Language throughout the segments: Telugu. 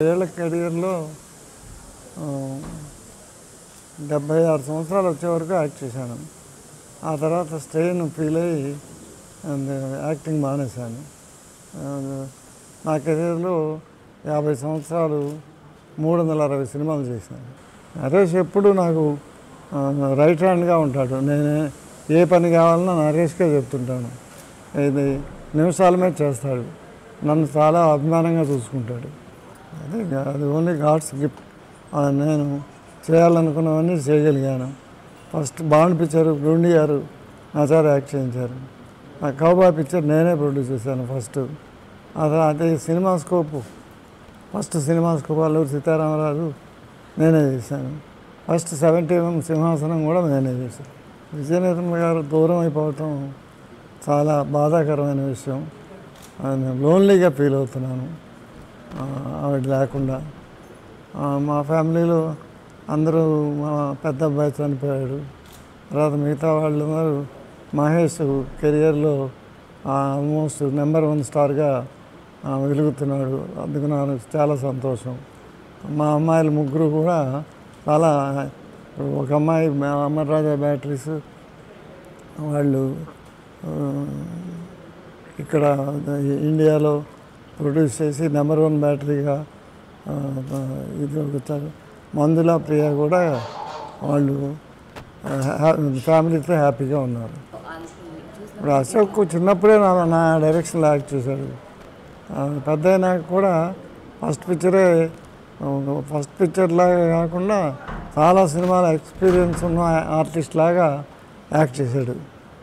ఏళ్ళ కెరియర్లో ఆ, డెబ్బై ఆరు సంవత్సరాలు వచ్చే వరకు యాక్ట్ చేశాను ఆ తర్వాత స్ట్రెయిన్ ఫీల్ అయ్యి అండ్ యాక్టింగ్ మానేశాను ఆ, నా కెరీర్లో యాభై సంవత్సరాలు మూడు వందల అరవై సినిమాలు చేశాను నరేష్ ఎప్పుడు నాకు ఆ, రైట్ హ్యాండ్గా ఉంటాడు నేను ఏ పని కావాలన్నా నరేష్కే చెప్తుంటాను ఇది నిమిషాల మీద చేస్తాడు నన్ను చాలా అభిమానంగా చూసుకుంటాడు అదే గా- అది ఓన్లీ గాడ్స్ గిఫ్ట్ నేను చేయాలనుకున్నవన్నీ చేయగలిగాను ఫస్ట్ బాండ్ పిక్చర్ గుండి గారు నా చేత యాక్ట్ చేయించారు ఆ కౌబాయ్ పిక్చర్ నేనే ప్రొడ్యూస్ చేశాను ఫస్ట్ అది అదే cinema scope first cinema scope Alluri Seetharamaraju నేనే చేశాను ఫస్ట్ సెవెంటీ ఎంఎం సింహాసనం కూడా నేనే చేశాను విజయనిర్మల గారు దూరం అయిపోవటం చాలా బాధాకరమైన విషయం నేను లోన్లీగా ఫీల్ అవుతున్నాను ఆ, ఆవిడ లేకుండా ఆ, మా ఫ్యామిలీలో అందరూ మా పెద్ద అబ్బాయి చనిపోయాడు తర్వాత మిగతా వాళ్ళందరూ మహేష్ కెరియర్లో ఆల్మోస్ట్ నెంబర్ వన్ స్టార్గా ఆ, వెలుగుతున్నాడు అందుకు నాకు చాలా సంతోషం మా అమ్మాయిలు ముగ్గురు కూడా చాలా ఒక అమ్మాయి మా అమర్రాజా బ్యాటరీస్ వాళ్ళు ఆ, ఇక్కడ ఇండియాలో ప్రొడ్యూస్ చేసి నెంబర్ వన్ బ్యాటరీగా ఆ, ఆ, ఇది ఒక చ- మందుల ప్రియ కూడా వాళ్ళు ఆ, హ్యా- ఫ్యామిలీతో హ్యాపీగా ఉన్నారు ఇప్పుడు అశోక్ చిన్నప్పుడే నా నా డైరెక్షన్లో యాక్ట్ చేశాడు ఆ, పెద్ద అయినాక కూడా ఫస్ట్ పిక్చరే ఫస్ట్ పిక్చర్ లాగా కాకుండా చాలా సినిమాల ఎక్స్పీరియన్స్ ఉన్న ఆర్టిస్ట్ లాగా యాక్ట్ చేశాడు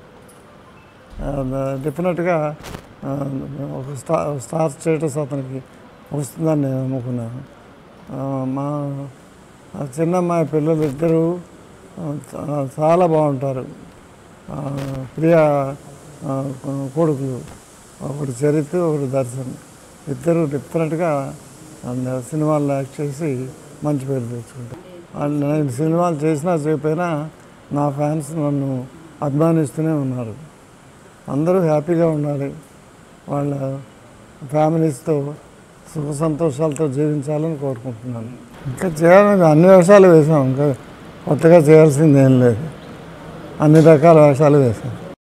డెఫినెట్గా ఒక స్టార్ స్టార్ స్టేటస్ అతనికి వస్తుందని నేను అనుకున్నాను ఆ, మా ఆ చిన్నమ్మాయి పిల్లలు ఇద్దరు ఆ, చా- చాలా బాగుంటారు ఆ, ప్రియా ఆ, కొడుకులు ఒకటి చరిత్ ఒకటి దర్శన్ ఇద్దరు డిఫరెంట్గా అండ్ సినిమాల్లో యాక్ట్ చేసి మంచి పేరు తెచ్చుకుంటారు అండ్ నేను సినిమాలు చేసినా చేయకపోయినా నా ఫ్యాన్స్ నన్ను అభిమానిస్తూనే ఉన్నారు అందరూ హ్యాపీగా ఉండాలి వాళ్ళ ఫ్యామిలీస్తో సుఖ సంతోషాలతో జీవించాలని కోరుకుంటున్నాను ఇంకా చేయాలని అన్ని వేషాలు వేసాం ఇంకా కొత్తగా చేయాల్సింది ఏం లేదు అన్ని రకాల వేషాలు వేసాం